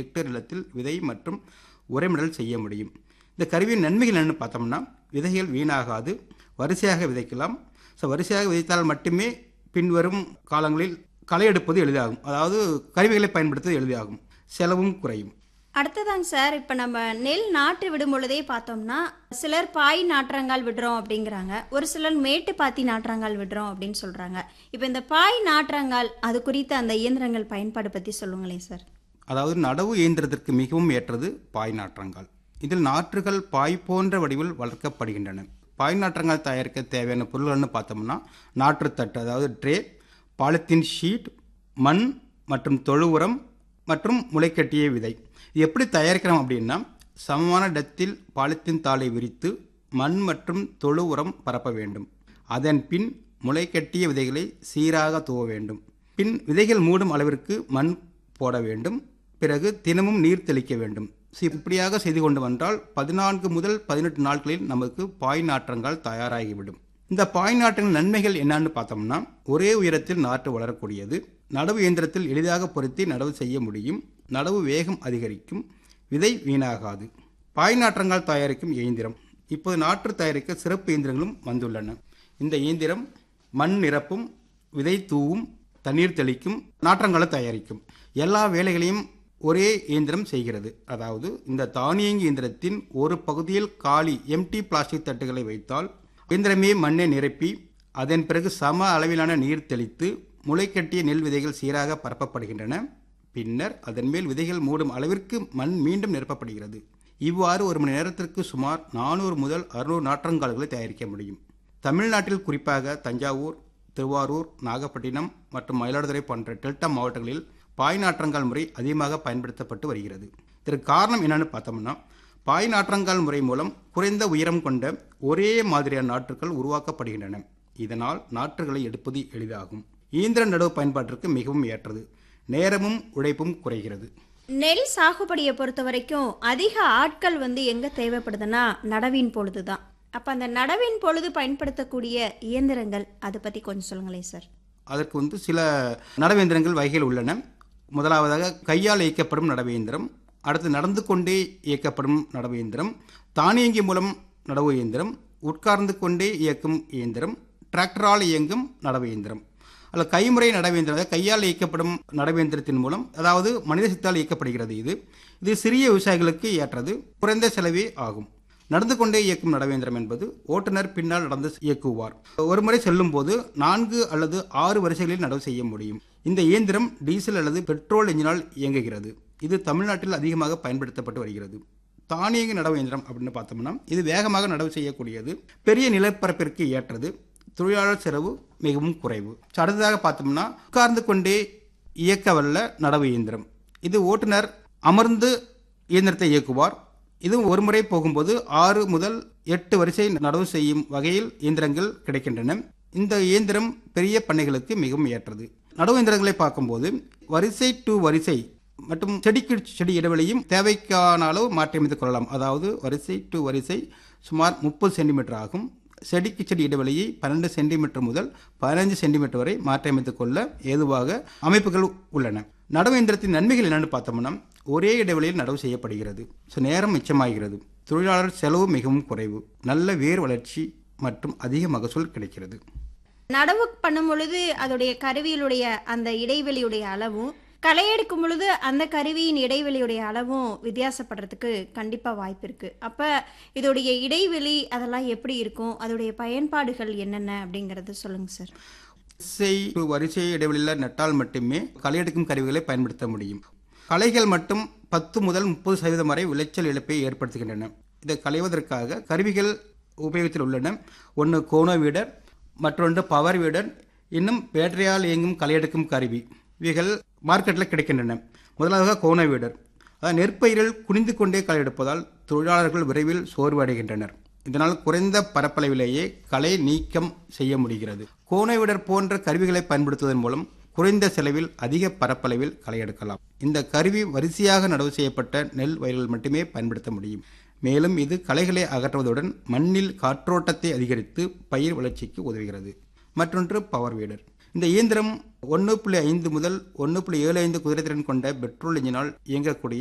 hectare நிலத்தில் விதை மற்றும் உரைமிடல் செய்ய முடியும் இந்த கருவியின் நன்மைகள் என்னென்னு பார்த்தோம்னா விதைகள் வீணாகாது வரிசையாக விதைக்கலாம் ஸோ வரிசையாக விதைத்தால் மட்டுமே பின்வரும் காலங்களில் களை எடுப்பது எளிதாகும் அதாவது கருவிகளை பயன்படுத்துவது எளிதாகும் செலவும் குறையும் அடுத்ததாங்க சார் இப்போ நம்ம நெல் நாற்று விடும் பொழுதே பார்த்தோம்னா சிலர் பாய் நாற்றங்கால் விடுறோம் அப்படிங்கிறாங்க ஒரு சிலர் மேட்டு பாத்தி நாற்றங்கால் விடுறோம் அப்படின்னு சொல்றாங்க இப்போ இந்த பாய் நாற்றங்கால் அது குறித்த அந்த இயந்திரங்கள் பயன்பாடு பத்தி சொல்லுங்களேன் சார் அதாவது நடவு இயந்திரத்திற்கு மிகவும் ஏற்றது பாய் நாற்றங்கால் இதில் நாற்றுகள் பாய் போன்ற வடிவில் வளர்க்கப்படுகின்றன பாய் நாற்றங்கால் தயாரிக்க தேவையான பொருள்கள்னு பார்த்தோம்னா நாற்றுத்தட்டு அதாவது ட்ரே பாலித்தீன் ஷீட் மண் மற்றும் தொழு உரம் மற்றும் முளைக்கட்டிய விதை இது எப்படி தயாரிக்கிறோம் அப்படின்னா சமமான இடத்தில் பாலித்தீன் தாளை விரித்து மண் மற்றும் தொழு உரம் பரப்ப வேண்டும் அதன் பின் முளைக்கட்டிய விதைகளை சீராக தூவ வேண்டும் பின் விதைகள் மூடும் அளவிற்கு மண் போட வேண்டும் பிறகு தினமும் நீர் தெளிக்க வேண்டும் சி- இப்படியாக செய்து கொண்டு வந்தால் பதினான்கு முதல் பதினெட்டு நாட்களில் நமக்கு பாய் நாற்றங்கள் தயாராகிவிடும் இந்த பாய் நாற்றின் நன்மைகள் என்னன்னு பார்த்தோம்னா ஒரே உயரத்தில் நாற்று வளரக்கூடியது நடவு இயந்திரத்தில் எளிதாக பொருத்தி நடவு செய்ய முடியும் நடவு வேகம் அதிகரிக்கும் விதை வீணாகாது பாய் நாற்றங்கால் தயாரிக்கும் இயந்திரம் இப்போது நாற்று தயாரிக்க சிறப்பு இயந்திரங்களும் வந்துள்ளன இந்த இயந்திரம் மண் நிரப்பும் விதை தூவும் தண்ணீர் தெளிக்கும் நாற்றங்களை தயாரிக்கும் எல்லா வேலைகளையும் ஒரே இயந்திரம் செய்கிறது அதாவது இந்த தானியங்கி இயந்திரத்தின் ஒரு பகுதியில் காலி எம்டி பிளாஸ்டிக் தட்டுகளை வைத்தால் இயந்திரமே மண்ணை நிரப்பி அதன் பிறகு சம அளவிலான நீர் தெளித்து முளைக்கட்டிய நெல் விதைகள் சீராக பரப்பப்படுகின்றன பின்னர் அதன் மேல் விதைகள் மூடும் அளவிற்கு மண் மீண்டும் நிரப்பப்படுகிறது இவ்வாறு ஒரு மணி நேரத்திற்கு சுமார் நானூறு முதல் அறுநூறு நாற்றங்கால்களை தயாரிக்க முடியும் தமிழ்நாட்டில் குறிப்பாக தஞ்சாவூர் திருவாரூர் நாகப்பட்டினம் மற்றும் மயிலாடுதுறை போன்ற டெல்டா மாவட்டங்களில் பாய் நாற்றங்கால் முறை அதிகமாக பயன்படுத்தப்பட்டு வருகிறது இதற்கு காரணம் என்னன்னு பார்த்தோம்னா பாய் நாற்றங்கால் முறை மூலம் குறைந்த உயரம் கொண்ட ஒரே மாதிரியான நாற்றுகள் உருவாக்கப்படுகின்றன இதனால் நாற்றுகளை எடுப்பது எளிதாகும் இயந்திர நடவு பயன்பாட்டிற்கு மிகவும் ஏற்றது நேரமும் உழைப்பும் குறைகிறது நெல் சாகுபடியை பொறுத்த வரைக்கும் அதிக ஆட்கள் வந்து எங்க தேவைப்படுதுன்னா நடவின் பொழுது தான் அப்ப அந்த நடவின் பொழுது பயன்படுத்தக்கூடிய இயந்திரங்கள் அதை பத்தி கொஞ்சம் சொல்லுங்களேன் சார் அதற்கு வந்து சில நடவேந்திரங்கள் வகைகள் உள்ளன முதலாவதாக கையால் இயக்கப்படும் நடவேந்திரம் அடுத்து நடந்து கொண்டே இயக்கப்படும் நடவேந்திரம் தானியங்கி மூலம் நடவு இயந்திரம் உட்கார்ந்து கொண்டே இயக்கும் இயந்திரம் டிராக்டரால் இயங்கும் நடவு இயந்திரம் அல்ல கைமுறை நடவேந்திரம் அதாவது கையால் இயக்கப்படும் நடவேந்திரத்தின் மூலம் அதாவது மனித சித்தால் இயக்கப்படுகிறது இது இது சிறிய விவசாயிகளுக்கு ஏற்றது குறைந்த செலவே ஆகும் நடந்து கொண்டே இயக்கும் நடவேந்திரம் என்பது ஓட்டுநர் பின்னால் நடந்து இயக்குவார் ஒரு முறை செல்லும் போது நான்கு அல்லது ஆறு வரிசைகளில் நடவு செய்ய முடியும் இந்த இயந்திரம் டீசல் அல்லது பெட்ரோல் எஞ்சினால் இயங்குகிறது இது தமிழ்நாட்டில் அதிகமாக பயன்படுத்தப்பட்டு வருகிறது தானியங்கி நடவு இயந்திரம் அப்படின்னு பார்த்தோம்னா இது வேகமாக நடவு செய்யக்கூடியது பெரிய நிலப்பரப்பிற்கு ஏற்றது தொழிலாளர் செலவு மிகவும் குறைவு அடுத்ததாக பார்த்தோம்னா உட்கார்ந்து கொண்டே இயக்க வல்ல நடவு இயந்திரம் இது ஓட்டுநர் அமர்ந்து இயந்திரத்தை இயக்குவார் இது ஒரு முறை போகும்போது ஆறு முதல் எட்டு வரிசை நடவு செய்யும் வகையில் இயந்திரங்கள் கிடைக்கின்றன இந்த இயந்திரம் பெரிய பண்ணைகளுக்கு மிகவும் ஏற்றது நடவு இயந்திரங்களை பார்க்கும்போது வரிசை டு வரிசை மற்றும் செடிக்கு செடி இடைவெளியும் தேவைக்கான அளவு மாற்றியமைத்துக் கொள்ளலாம் அதாவது வரிசை டு வரிசை சுமார் முப்பது சென்டிமீட்டர் ஆகும் செடிக்கு செடி இடைவெளியை பன்னெண்டு சென்டிமீட்டர் முதல் பதினைஞ்சு சென்டிமீட்டர் வரை மாற்றியமைத்துக் கொள்ள ஏதுவாக அமைப்புகள் உள்ளன நடவு இயந்திரத்தின் நன்மைகள் என்னன்னு பார்த்தோம்னா ஒரே இடைவெளியில் நடவு செய்யப்படுகிறது ஸோ நேரம் மிச்சமாகிறது தொழிலாளர் செலவு மிகவும் குறைவு நல்ல வேர் வளர்ச்சி மற்றும் அதிக மகசூல் கிடைக்கிறது நடவு பண்ணும் பொழுது அதோடைய கருவியிலுடைய அந்த இடைவெளியுடைய அளவும் களை எடுக்கும் பொழுது அந்த கருவியின் இடைவெளியுடைய அளவும் வித்தியாசப்படுறதுக்கு கண்டிப்பாக வாய்ப்பு இருக்கு அப்போ இதோடைய இடைவெளி அதெல்லாம் எப்படி இருக்கும் அதோடைய பயன்பாடுகள் என்னென்ன அப்படிங்கறது சொல்லுங்க சார் வரிசை to வரிசை இடைவெளியில் நட்டால் மட்டுமே களை எடுக்கும் கருவிகளை பயன்படுத்த முடியும் களைகள் மட்டும் பத்து முதல் முப்பது சதவீதம் வரை விளைச்சல் இழப்பை ஏற்படுத்துகின்றன இதை களைவதற்காக கருவிகள் உபயோகத்தில் உள்ளன ஒன்று கோனோ வீடர் மற்றொன்று பவர் வீடர் இன்னும் பேட்டரியால் இயங்கும் களையெடுக்கும் கருவி இவைகள் மார்க்கெட்டில் கிடைக்கின்றன முதலாவதாக கோனோ வீடர் அதாவது நெற்பயிரில் குனிந்து கொண்டே களை எடுப்பதால் தொழிலாளர்கள் விரைவில் சோர்வடைகின்றனர் இதனால் குறைந்த பரப்பளவிலேயே களை நீக்கம் செய்ய முடிகிறது கோணைவிடர் போன்ற கருவிகளை பயன்படுத்துவதன் மூலம் குறைந்த செலவில் அதிக பரப்பளவில் களை எடுக்கலாம் இந்த கருவி வரிசையாக நடவு செய்யப்பட்ட நெல் வயல்கள் மட்டுமே பயன்படுத்த முடியும் மேலும் இது களைகளை அகற்றுவதுடன் மண்ணில் காற்றோட்டத்தை அதிகரித்து பயிர் வளர்ச்சிக்கு உதவுகிறது மற்றொன்று பவர் வீடர் இந்த இயந்திரம் ஒன்று புள்ளி ஐந்து முதல் ஒன்று புள்ளி ஏழு ஐந்து குதிரைத்திறன் கொண்ட பெட்ரோல் இன்ஜினால் இயங்கக்கூடிய